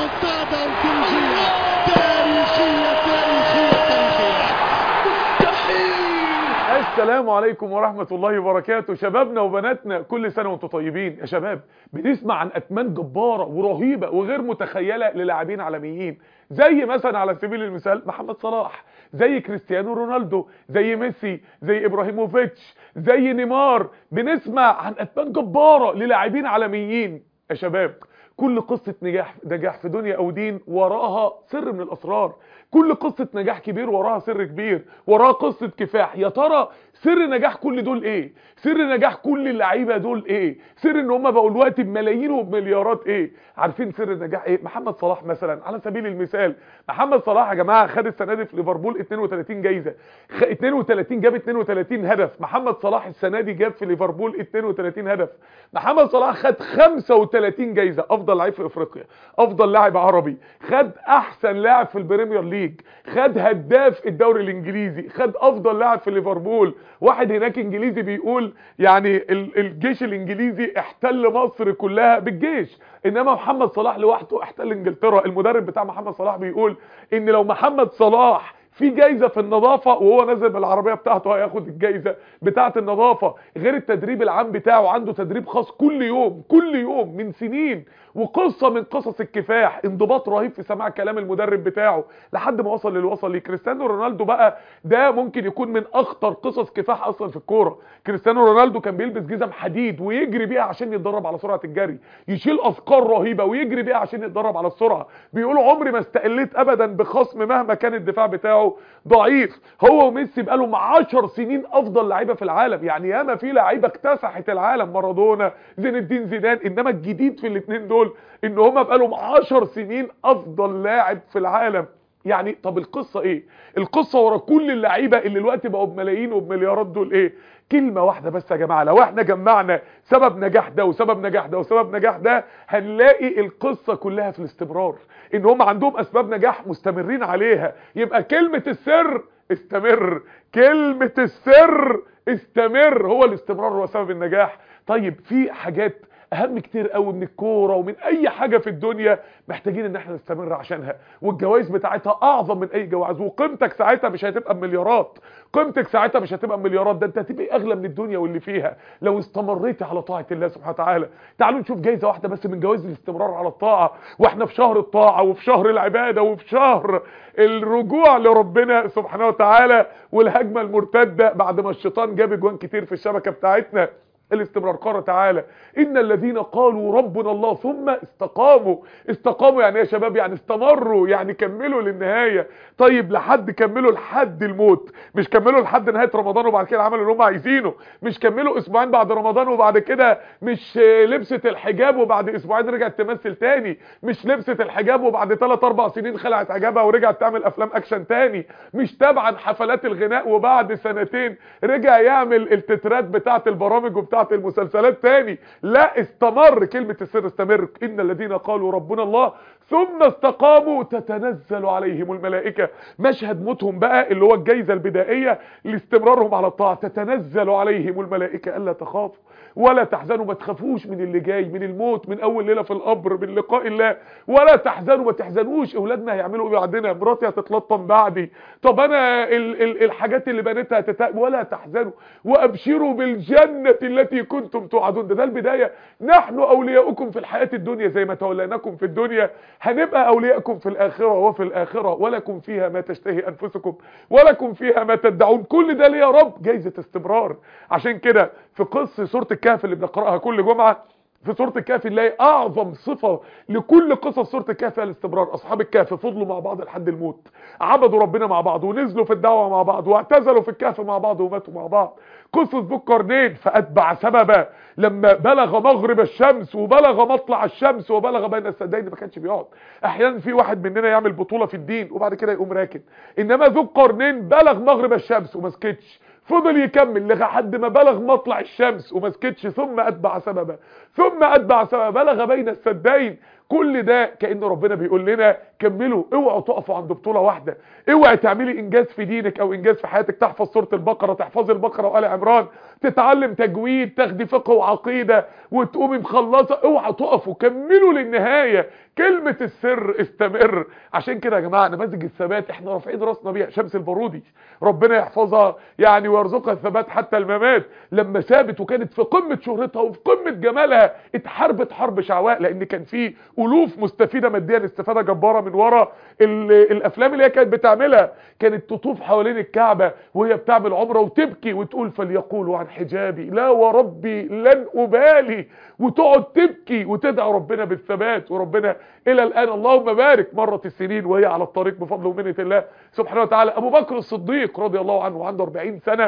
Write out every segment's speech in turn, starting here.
ريمونتادا تاريخية تاريخية تاريخية تاريخية السلام عليكم ورحمة الله وبركاته شبابنا وبناتنا كل سنة وانتم طيبين يا شباب بنسمع عن أتمان جبارة ورهيبة وغير متخيلة للاعبين عالميين زي مثلا على سبيل المثال محمد صلاح زي كريستيانو رونالدو زي ميسي زي ابراهيموفيتش زي نيمار بنسمع عن أتمان جبارة للاعبين عالميين يا شباب كل قصة نجاح نجاح في دنيا او دين وراها سر من الاسرار كل قصة نجاح كبير وراها سر كبير وراها قصة كفاح يا ترى سر نجاح كل دول ايه سر نجاح كل اللعيبه دول ايه سر ان هم بقوا دلوقتي بملايين وبمليارات ايه عارفين سر النجاح ايه محمد صلاح مثلا على سبيل المثال محمد صلاح يا جماعه خد السنه دي في ليفربول 32 جايزه خ... 32 جاب 32 هدف محمد صلاح السنه دي جاب في ليفربول 32 هدف محمد صلاح خد 35 جايزه افضل لعيب في افريقيا افضل لاعب عربي خد احسن لاعب في البريمير ليج خد هداف الدوري الانجليزي خد افضل لاعب في ليفربول واحد هناك انجليزي بيقول يعني ال- الجيش الانجليزي احتل مصر كلها بالجيش انما محمد صلاح لوحده احتل انجلترا المدرب بتاع محمد صلاح بيقول ان لو محمد صلاح في جايزة في النظافة وهو نازل بالعربية بتاعته هياخد الجايزة بتاعة النظافة غير التدريب العام بتاعه عنده تدريب خاص كل يوم كل يوم من سنين وقصة من قصص الكفاح انضباط رهيب في سماع كلام المدرب بتاعه لحد ما وصل للي وصل ليه كريستيانو رونالدو بقى ده ممكن يكون من اخطر قصص كفاح اصلا في الكورة كريستيانو رونالدو كان بيلبس جزم حديد ويجري بيها عشان يتدرب على سرعة الجري يشيل اثقال رهيبة ويجري بيها عشان يتدرب على السرعة بيقولوا عمري ما استقليت ابدا بخصم مهما كان الدفاع بتاعه ضعيف هو وميسي بقالهم 10 سنين افضل لعيبه في العالم يعني ياما في لعيبه اكتسحت العالم مارادونا زين الدين زيدان انما الجديد في الاثنين دول ان هما بقالهم 10 سنين افضل لاعب في العالم يعني طب القصه ايه القصه ورا كل اللعيبه اللي دلوقتي بقوا بملايين وبمليارات دول ايه كلمه واحده بس يا جماعه لو احنا جمعنا سبب نجاح ده وسبب نجاح ده وسبب نجاح ده هنلاقي القصه كلها في الاستمرار ان هم عندهم اسباب نجاح مستمرين عليها يبقى كلمه السر استمر كلمه السر استمر هو الاستمرار هو سبب النجاح طيب في حاجات اهم كتير قوي من الكوره ومن اي حاجه في الدنيا محتاجين ان احنا نستمر عشانها والجوائز بتاعتها اعظم من اي جوائز وقيمتك ساعتها مش هتبقى بمليارات قيمتك ساعتها مش هتبقى بمليارات ده انت هتبقى اغلى من الدنيا واللي فيها لو استمريت على طاعه الله سبحانه وتعالى تعالوا نشوف جايزه واحده بس من جوائز الاستمرار على الطاعه واحنا في شهر الطاعه وفي شهر العباده وفي شهر الرجوع لربنا سبحانه وتعالى والهجمه المرتده بعد ما الشيطان جاب اجوان كتير في الشبكه بتاعتنا الاستمرار قال تعالى ان الذين قالوا ربنا الله ثم استقاموا استقاموا يعني يا شباب يعني استمروا يعني كملوا للنهايه طيب لحد كملوا لحد الموت مش كملوا لحد نهايه رمضان وبعد كده عملوا اللي هم عايزينه مش كملوا اسبوعين بعد رمضان وبعد كده مش لبست الحجاب وبعد اسبوعين رجعت تمثل تاني مش لبست الحجاب وبعد 3 4 سنين خلعت حجابها ورجعت تعمل افلام اكشن تاني مش تابعا حفلات الغناء وبعد سنتين رجع يعمل التترات بتاعه البرامج وبتاعه المسلسلات تاني لا استمر كلمة السر استمر إن الذين قالوا ربنا الله ثم استقاموا تتنزل عليهم الملائكة مشهد موتهم بقى اللي هو الجايزة البدائية لاستمرارهم على الطاعة تتنزل عليهم الملائكة ألا تخافوا ولا تحزنوا ما تخافوش من اللي جاي من الموت من اول ليله في القبر من لقاء الله ولا تحزنوا ما تحزنوش اولادنا هيعملوا ايه بعدنا مراتي هتتلطم بعدي طب انا ال ال الحاجات اللي بنيتها هتت... ولا تحزنوا وابشروا بالجنه التي كنتم توعدون ده, ده البدايه نحن اولياؤكم في الحياه الدنيا زي ما توليناكم في الدنيا هنبقى اولياءكم في الاخره وفي الاخره ولكم فيها ما تشتهي انفسكم ولكم فيها ما تدعون كل ده ليه يا رب جايزه استمرار عشان كده في قصه سوره الكهف اللي بنقراها كل جمعه في سوره الكهف نلاقي اعظم صفه لكل قصص سوره الكهف هي الاستمرار اصحاب الكهف فضلوا مع بعض لحد الموت عبدوا ربنا مع بعض ونزلوا في الدعوه مع بعض واعتزلوا في الكهف مع بعض وماتوا مع بعض قصه ذو القرنين فاتبع سببا لما بلغ مغرب الشمس وبلغ مطلع الشمس وبلغ بين السدين ما كانش بيقعد احيانا في واحد مننا يعمل بطوله في الدين وبعد كده يقوم راكن انما ذو القرنين بلغ مغرب الشمس وما سكتش فضل يكمل لحد ما بلغ مطلع الشمس وما سكتش ثم اتبع سببا ثم اتبع سببا بلغ بين السدين كل ده كأن ربنا بيقول لنا كملوا اوعوا تقفوا عند بطولة واحدة اوعي تعملي انجاز في دينك او انجاز في حياتك تحفظ سورة البقرة تحفظي البقرة وآل عمران تتعلم تجويد تاخدي فقه وعقيدة وتقومي مخلصة اوعوا تقفوا كملوا للنهاية كلمة السر استمر عشان كده يا جماعة نماذج الثبات احنا رافعين راسنا بيها شمس البارودي ربنا يحفظها يعني ويرزقها الثبات حتى الممات لما ثابت وكانت في قمة شهرتها وفي قمة جمالها اتحاربت حرب شعواء لان كان في الوف مستفيدة ماديا استفادة جبارة من ورا الافلام اللي هي كانت بتعملها كانت تطوف حوالين الكعبة وهي بتعمل عمرة وتبكي وتقول فليقولوا عن حجابي لا وربي لن ابالي وتقعد تبكي وتدعو ربنا بالثبات وربنا الى الان اللهم بارك مرت السنين وهي على الطريق بفضل ومنه الله سبحانه وتعالى ابو بكر الصديق رضي الله عنه عنده 40 سنة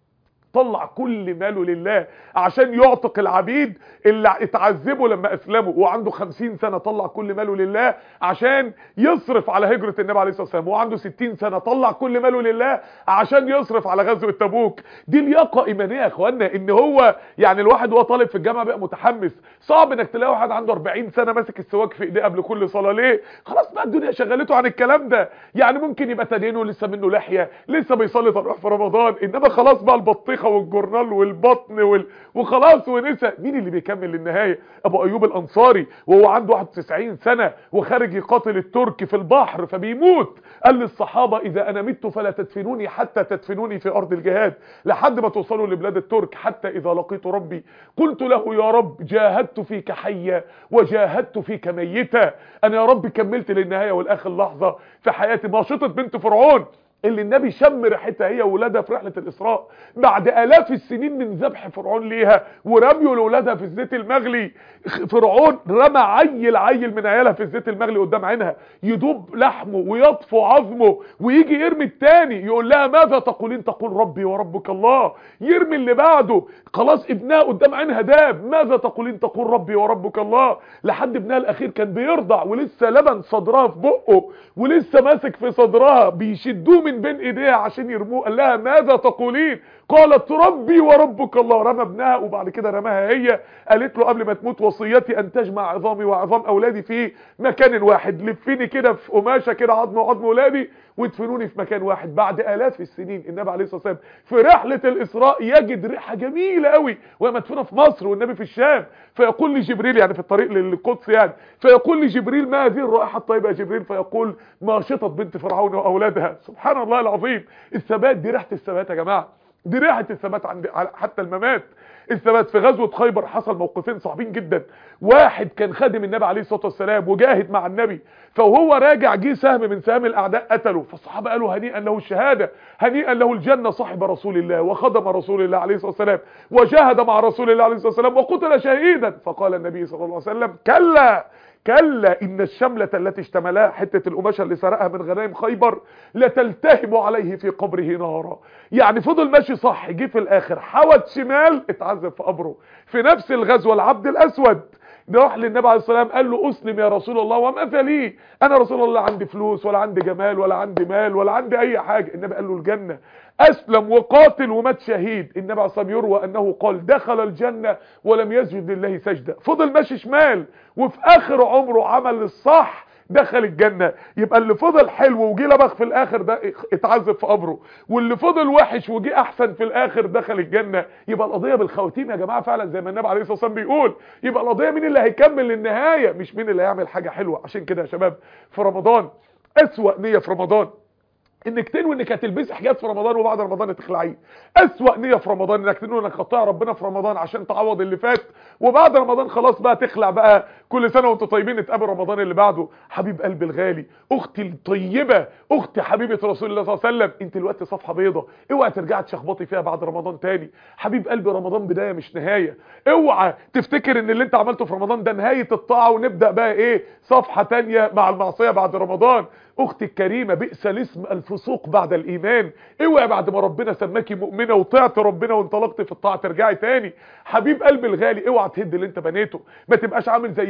طلع كل ماله لله عشان يعتق العبيد اللي اتعذبوا لما اسلموا وعنده 50 سنة طلع كل ماله لله عشان يصرف على هجرة النبي عليه الصلاة والسلام وعنده 60 سنة طلع كل ماله لله عشان يصرف على غزوة تبوك دي لياقة ايمانية يا اخوانا ان هو يعني الواحد وهو طالب في الجامعة بقى متحمس صعب انك تلاقي واحد عنده 40 سنة ماسك السواك في ايديه قبل كل صلاة ليه خلاص بقى الدنيا شغلته عن الكلام ده يعني ممكن يبقى تدينه لسه منه لحية لسه بيصلي تراويح في رمضان انما خلاص بقى البطيخة والجورنال والبطن وال... وخلاص ونسى مين اللي بيكمل للنهاية ابو ايوب الانصاري وهو عنده 91 سنة وخارج يقاتل الترك في البحر فبيموت قال للصحابة اذا انا مت فلا تدفنوني حتى تدفنوني في ارض الجهاد لحد ما توصلوا لبلاد الترك حتى اذا لقيت ربي قلت له يا رب جاهدت فيك حيا وجاهدت فيك ميتا انا يا رب كملت للنهاية والاخر لحظة في حياتي ماشطة بنت فرعون اللي النبي شم ريحتها هي وولادها في رحلة الإسراء بعد آلاف السنين من ذبح فرعون ليها ورميه لولادها في الزيت المغلي فرعون رمى عيل عيل من عيالها في الزيت المغلي قدام عينها يدوب لحمه ويطفو عظمه ويجي يرمي التاني يقول لها ماذا تقولين تقول ربي وربك الله يرمي اللي بعده خلاص ابنها قدام عينها داب ماذا تقولين تقول ربي وربك الله لحد ابنها الاخير كان بيرضع ولسه لبن صدرها في بقه ولسه ماسك في صدرها بيشدوه من بين ايديها عشان يرموه قال لها ماذا تقولين قالت ربي وربك الله رمى ابنها وبعد كده رماها هي قالت له قبل ما تموت وصيتي ان تجمع عظامي وعظام اولادي في مكان واحد لفيني كده في قماشه كده عظم وعظم اولادي وادفنوني في مكان واحد بعد الاف السنين النبي عليه الصلاه والسلام في رحله الاسراء يجد ريحه جميله قوي وهي مدفونه في مصر والنبي في الشام فيقول لي جبريل يعني في الطريق للقدس يعني فيقول لي جبريل ما هذه الرائحه الطيبه يا جبريل فيقول ماشطه بنت فرعون واولادها سبحان الله العظيم الثبات دي ريحه الثبات يا جماعه دي ريحه الثبات عند حتى الممات الثبات في غزوه خيبر حصل موقفين صعبين جدا واحد كان خادم النبي عليه الصلاه والسلام وجاهد مع النبي فوهو راجع جه سهم من سهام الاعداء قتله فالصحابه قالوا هنيئا له الشهاده هنيئا له الجنه صاحب رسول الله وخدم رسول الله عليه الصلاه والسلام وجاهد مع رسول الله عليه الصلاه والسلام وقتل شهيدا فقال النبي صلى الله عليه وسلم كلا كلا ان الشملة التي اشتملها حتة القماشة اللي سرقها من غنائم خيبر لتلتهب عليه في قبره نارا يعني فضل ماشي صح جه في الاخر حوت شمال اتعذب في قبره في نفس الغزوة العبد الاسود راح للنبي عليه الصلاه والسلام قال له اسلم يا رسول الله وماذا لي انا رسول الله عندي فلوس ولا عندي جمال ولا عندي مال ولا عندي اي حاجه النبي قال له الجنه اسلم وقاتل ومات شهيد النبي عليه الصلاه يروى انه قال دخل الجنه ولم يسجد لله سجده فضل ماشي شمال وفي اخر عمره عمل الصح دخل الجنة يبقى اللي فضل حلو وجي لبخ في الاخر ده اتعذب في قبره واللي فضل وحش وجي احسن في الاخر دخل الجنة يبقى القضية بالخواتيم يا جماعة فعلا زي ما النبي عليه الصلاة والسلام بيقول يبقى القضية مين اللي هيكمل للنهاية مش مين اللي هيعمل حاجة حلوة عشان كده يا شباب في رمضان اسوأ نية في رمضان انك تنوي انك هتلبسي حجاب في رمضان وبعد رمضان تخلعيه اسوأ نية في رمضان انك تنوي انك هتطيع ربنا في رمضان عشان تعوض اللي فات وبعد رمضان خلاص بقى تخلع بقى كل سنة وانتم طيبين نتقابل رمضان اللي بعده حبيب قلبي الغالي اختي الطيبة اختي حبيبة رسول الله صلى الله عليه وسلم انت دلوقتي صفحة بيضة اوعى ترجعي تشخبطي فيها بعد رمضان تاني حبيب قلبي رمضان بداية مش نهاية اوعى تفتكر ان اللي انت عملته في رمضان ده نهاية الطاعة ونبدأ بقى ايه صفحة تانية مع المعصية بعد رمضان اختي الكريمة بئس الاسم الفسوق بعد الايمان اوعى بعد ما ربنا سماكي مؤمنة وطعت ربنا وانطلقت في الطاعة ترجعي تاني حبيب قلبي الغالي اوعى تهد اللي انت بنيته ما تبقاش عامل زي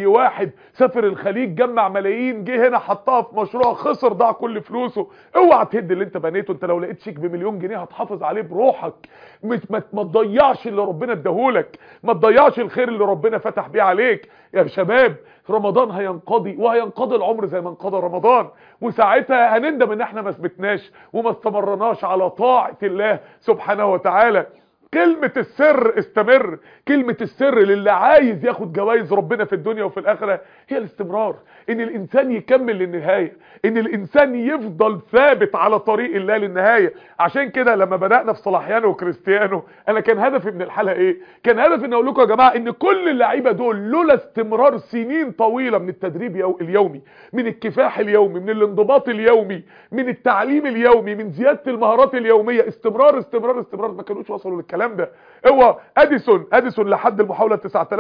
واحد سافر الخليج جمع ملايين جه هنا حطها في مشروع خسر ضاع كل فلوسه اوعى تهد اللي انت بنيته انت لو لقيت شيك بمليون جنيه هتحافظ عليه بروحك مش ما ما تضيعش اللي ربنا اداهولك ما تضيعش الخير اللي ربنا فتح بيه عليك يا شباب رمضان هينقضي وهينقضي العمر زي ما انقضى رمضان وساعتها هنندم ان احنا ما ثبتناش وما استمرناش على طاعة الله سبحانه وتعالى كلمة السر استمر كلمة السر للي عايز ياخد جوائز ربنا في الدنيا وفي الآخرة هي الاستمرار ان الانسان يكمل للنهاية ان الانسان يفضل ثابت على طريق الله للنهاية عشان كده لما بدأنا في صلاحيانو وكريستيانو انا كان هدفي من الحلقة ايه كان هدفي ان اقول لكم يا جماعة ان كل اللعيبة دول لولا استمرار سنين طويلة من التدريب يو- اليومي من الكفاح اليومي من الانضباط اليومي من التعليم اليومي من زيادة المهارات اليومية استمرار استمرار استمرار ما كانوش وصلوا للكلام ده هو اديسون اديسون لحد المحاولة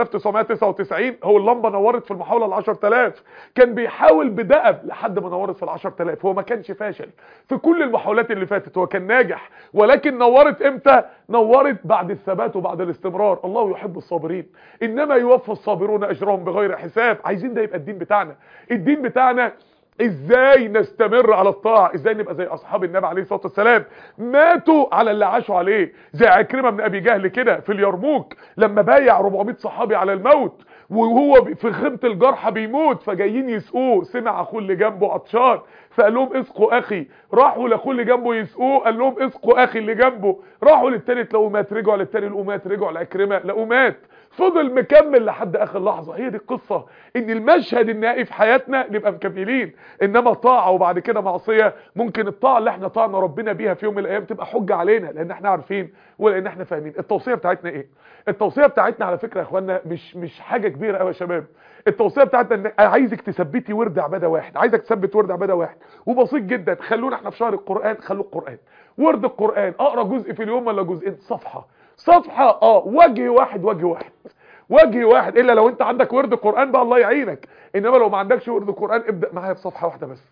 9999 هو اللمبة نورت في المحاولة ال 10000 كان بيحاول بدأب لحد ما نورت في ال 10000 هو ما كانش فاشل في كل المحاولات اللي فاتت هو كان ناجح ولكن نورت امتى نورت بعد الثبات وبعد الاستمرار الله يحب الصابرين انما يوفى الصابرون اجرهم بغير حساب عايزين ده يبقى الدين بتاعنا الدين بتاعنا ازاي نستمر على الطاعة ازاي نبقى زي اصحاب النبي عليه الصلاة والسلام ماتوا على اللي عاشوا عليه زي عكرمة من ابي جهل كده في اليرموك لما بايع 400 صحابي على الموت وهو بي- في خيمة الجرحى بيموت فجايين يسقوه سمع اخوه اللي جنبه عطشان فقال لهم اسقوا اخي راحوا لاخوه اللي جنبه يسقوه قال لهم اسقوا اخي اللي جنبه راحوا للتاني لقوه مات رجعوا للتاني لقوه مات رجعوا لعكرمة لقوه مات فضل مكمل لحد اخر لحظة هي دي القصة ان المشهد النهائي في حياتنا نبقى مكملين انما طاعة وبعد كده معصية ممكن الطاعة اللي احنا طاعنا ربنا بيها في يوم من الايام تبقى حجة علينا لان احنا عارفين ولان احنا فاهمين التوصية بتاعتنا ايه التوصية بتاعتنا على فكرة يا اخوانا مش مش حاجة كبيرة قوي يا شباب التوصية بتاعتنا ان أنا عايزك تثبتي ورد عبادة واحد عايزك تثبت ورد عبادة واحد وبسيط جدا خلونا احنا في شهر القرآن خلوا القرآن ورد القرآن اقرا جزء في اليوم ولا جزئين صفحة صفحة اه وجه واحد وجه واحد وجه واحد الا لو انت عندك ورد قرآن بقى الله يعينك انما لو ما عندكش ورد قرآن ابدأ معايا بصفحة واحدة بس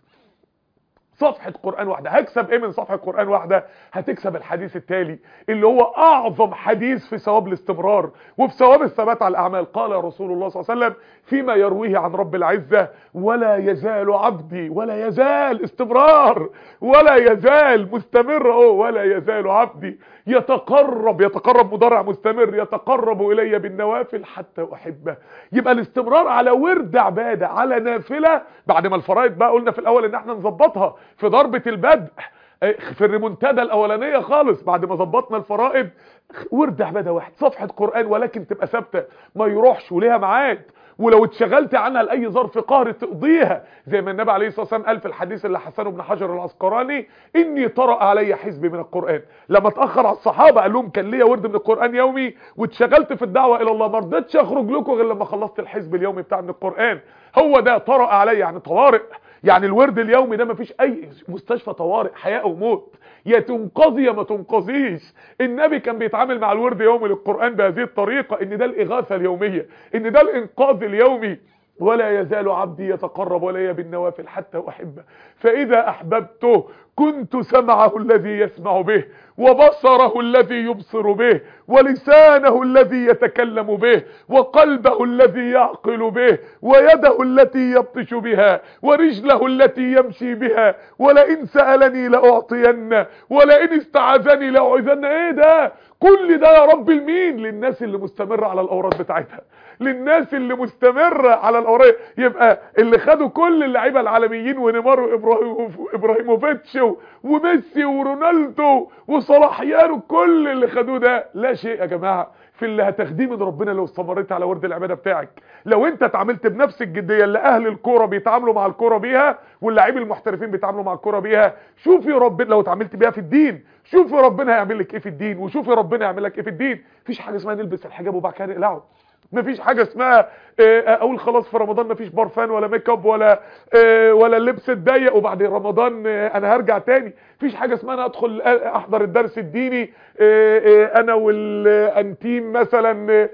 صفحة قرآن واحدة هكسب ايه من صفحة قرآن واحدة هتكسب الحديث التالي اللي هو اعظم حديث في ثواب الاستمرار وفي ثواب الثبات على الاعمال قال رسول الله صلى الله عليه وسلم فيما يرويه عن رب العزة ولا يزال عبدي ولا يزال استمرار ولا يزال مستمر اهو ولا يزال عبدي يتقرب يتقرب مضارع مستمر يتقرب الي بالنوافل حتى احبه يبقى الاستمرار على ورد عبادة على نافلة بعد ما الفرائض بقى قلنا في الاول ان احنا نظبطها في ضربة البدء في الريمونتادا الاولانيه خالص بعد ما ظبطنا الفرائض ورد عباده واحد صفحه قران ولكن تبقى ثابته ما يروحش وليها ميعاد ولو اتشغلت عنها لاي ظرف قهر تقضيها زي ما النبي عليه الصلاه والسلام قال في الحديث اللي حسنه ابن حجر العسقلاني اني طرأ علي حزب من القران لما اتاخر على الصحابه قال لهم كان ليا ورد من القران يومي واتشغلت في الدعوه الى الله ما رضيتش اخرج لكم غير لما خلصت الحزب اليومي بتاع من القران هو ده طرأ علي يعني طوارئ يعني الورد اليومي ده مفيش اي مستشفى طوارئ حياة او موت يا تنقذي يا ما تنقذيش النبي كان بيتعامل مع الورد يومي للقرآن بهذه الطريقة ان ده الاغاثة اليومية ان ده الانقاذ اليومي ولا يزال عبدي يتقرب الي بالنوافل حتى احبه فاذا احببته كنت سمعه الذي يسمع به وبصره الذي يبصر به ولسانه الذي يتكلم به وقلبه الذي يعقل به ويده التي يبطش بها ورجله التي يمشي بها ولئن سألني لأعطين ولئن استعاذني لأعوذن ايه ده كل ده يا رب المين للناس اللي مستمرة على الأوراد بتاعتها للناس اللي مستمرة على الأوراد يبقى اللي خدوا كل اللعيبة العالميين ونيمار وإبراهيموفيتش وميسي ورونالدو وصلاحيانو كل اللي خدوه ده لا شيء يا جماعة في اللي هتاخديه من ربنا لو استمريت على ورد العبادة بتاعك لو انت اتعاملت بنفس الجدية اللي اهل الكورة بيتعاملوا مع الكورة بيها واللاعبين المحترفين بيتعاملوا مع الكورة بيها شوفي ربنا لو اتعاملت بيها في الدين شوفي ربنا هيعمل لك ايه في الدين وشوفي ربنا هيعمل لك ايه في الدين مفيش حاجة اسمها نلبس الحجاب وبعد كده نقلعه مفيش حاجة اسمها اقول خلاص في رمضان مفيش برفان ولا ميك اب ولا ولا اللبس الضيق وبعد رمضان انا هرجع تاني مفيش حاجة اسمها انا ادخل احضر الدرس الديني انا والانتيم مثلا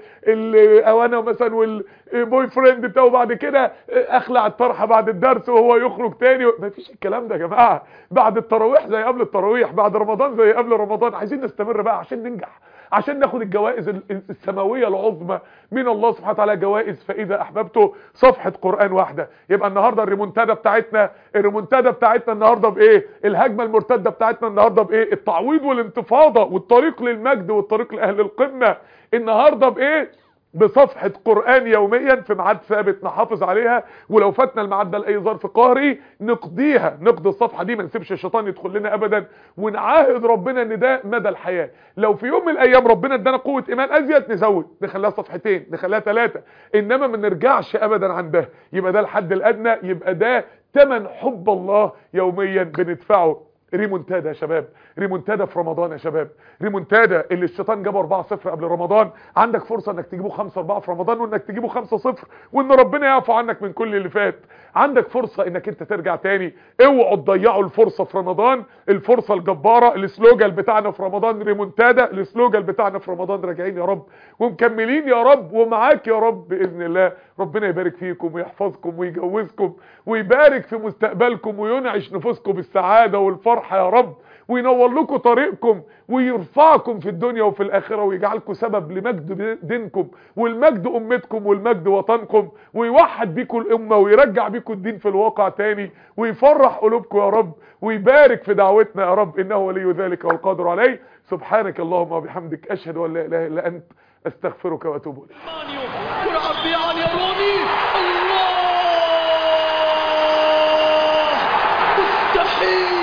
او انا مثلا والبوي فريند بتاعه بعد كده اخلع الطرحه بعد الدرس وهو يخرج تاني مفيش الكلام ده يا جماعه بعد التراويح زي قبل التراويح بعد رمضان زي قبل رمضان عايزين نستمر بقى عشان ننجح عشان ناخد الجوائز ال- السماويه العظمى من الله سبحانه وتعالى جوائز فاذا احببته صفحه قران واحده يبقى النهارده الريمونتادا بتاعتنا الريمونتادا بتاعتنا النهارده بايه الهجمه المرتده بتاعتنا النهارده بايه التعويض والانتفاضه والطريق للمجد والطريق لاهل القمه النهارده بايه بصفحة قرآن يوميا في ميعاد ثابت نحافظ عليها ولو فاتنا الميعاد ده لأي ظرف قهري نقضيها نقضي الصفحة دي ما نسيبش الشيطان يدخل لنا أبدا ونعاهد ربنا ان ده مدى الحياة لو في يوم من الأيام ربنا ادانا قوة إيمان أزيد نزود نخليها صفحتين نخليها ثلاثة إنما ما نرجعش أبدا عن ده يبقى ده الحد الأدنى يبقى ده تمن حب الله يوميا بندفعه ريمونتادا يا شباب ريمونتادا في رمضان يا شباب ريمونتادا اللي الشيطان جابه 4-0 قبل رمضان عندك فرصة انك تجيبه 5-4 في رمضان وانك تجيبه 5-0 وان ربنا يعفو عنك من كل اللي فات عندك فرصة انك انت ترجع تاني اوعوا تضيعوا الفرصة في رمضان الفرصة الجبارة السلوجان بتاعنا في رمضان ريمونتادا السلوجان بتاعنا في رمضان راجعين يا رب ومكملين يا رب ومعاك يا رب باذن الله ربنا يبارك فيكم ويحفظكم ويجوزكم ويبارك في مستقبلكم وينعش نفوسكم بالسعادة والفرحة يا رب وينور لكم طريقكم ويرفعكم في الدنيا وفي الآخرة ويجعلكم سبب لمجد دينكم والمجد أمتكم والمجد وطنكم ويوحد بيكم الأمة ويرجع بيكم الدين في الواقع تاني ويفرح قلوبكم يا رب ويبارك في دعوتنا يا رب إنه ولي ذلك والقادر عليه سبحانك اللهم وبحمدك أشهد أن لا إله إلا أنت أستغفرك وأتوب إليك مانيو يلعب بيان يا روني الله مستحيل